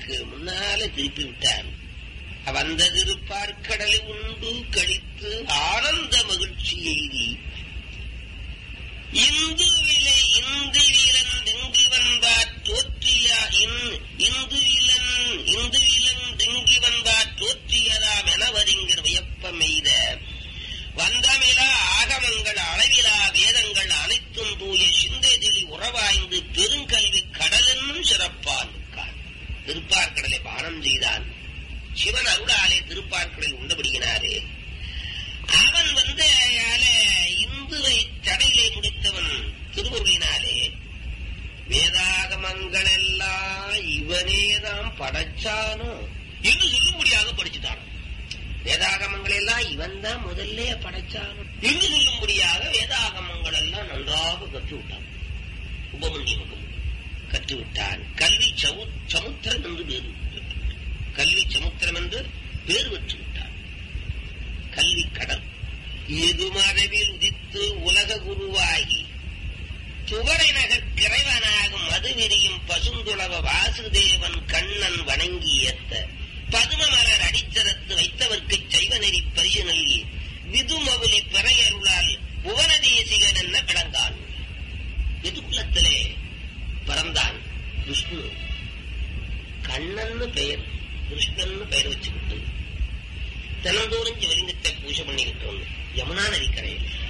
எனக்கு முன்னால திருப்பி விட்டார் வந்த திருப்பார்க்கடலை உண்டு கழித்து ஆனந்த மகிழ்ச்சி எய்தி இந்து விலை இந்து வீரன் திங்கி வந்தார் தோற்றியா இன் இந்து விலன் இந்து விலன் திங்கி வந்தார் தோற்றியதாம் என வருங்கிற வியப்பம் எய்த வந்தமிலா ஆகமங்கள் அளவிலா வேதங்கள் அனைத்தும் தூய சிந்தைதிலி உறவாய்ந்து பெருங்கல்வி கடலென்னும் சிறப்பான் திருப்பார்க்கடலை பானம் செய்தான் சிவன் அருளாலே திருப்பார்க்கடலை உண்டபடுகினாரே அவன் வந்து அயால இந்துவை தடையிலே முடித்தவன் திருமுருகினாலே வேதாகமங்கள் எல்லாம் இவனேதான் படைச்சானோ என்று சொல்லும்படியாக படிச்சுட்டான் வேதாகமங்கள் எல்லாம் இவன் தான் முதல்ல படைச்சானோ என்று சொல்லும்படியாக வேதாகமங்கள் எல்லாம் நன்றாக கற்று விட்டான் உபமன்யமுகம் கற்றுவிட்டான் கல்வி சமு சமுத்திரம் என்று பேரு கல்வி சமுத்திரம் என்று பேர் பெற்று விட்டான் கல்வி கடல் எதுமரவில் உதித்து உலக குருவாகி துவரை நகர் கிரைவனாகும் மதுவிரியும் பசுந்துளவ வாசுதேவன் கண்ணன் வணங்கி ஏத்த பதுமமலர் அடித்தரத்து வைத்தவர்க்கு சைவ நெறி பரிசு நல்கி விதுமவுலி பிறையருளால் புவனதேசிகன் என்ன விளங்கான் எதுக்குலத்திலே பிறந்தான் விஷ்ணு கண்ணன்னு பெயர் கிருஷ்ணன்னு பெயர் வச்சுக்கிட்டு தினந்தோறும் சிவலிங்கத்தை பூஜை பண்ணிக்கிட்டு வந்து யமுனா நதிக்கரையில்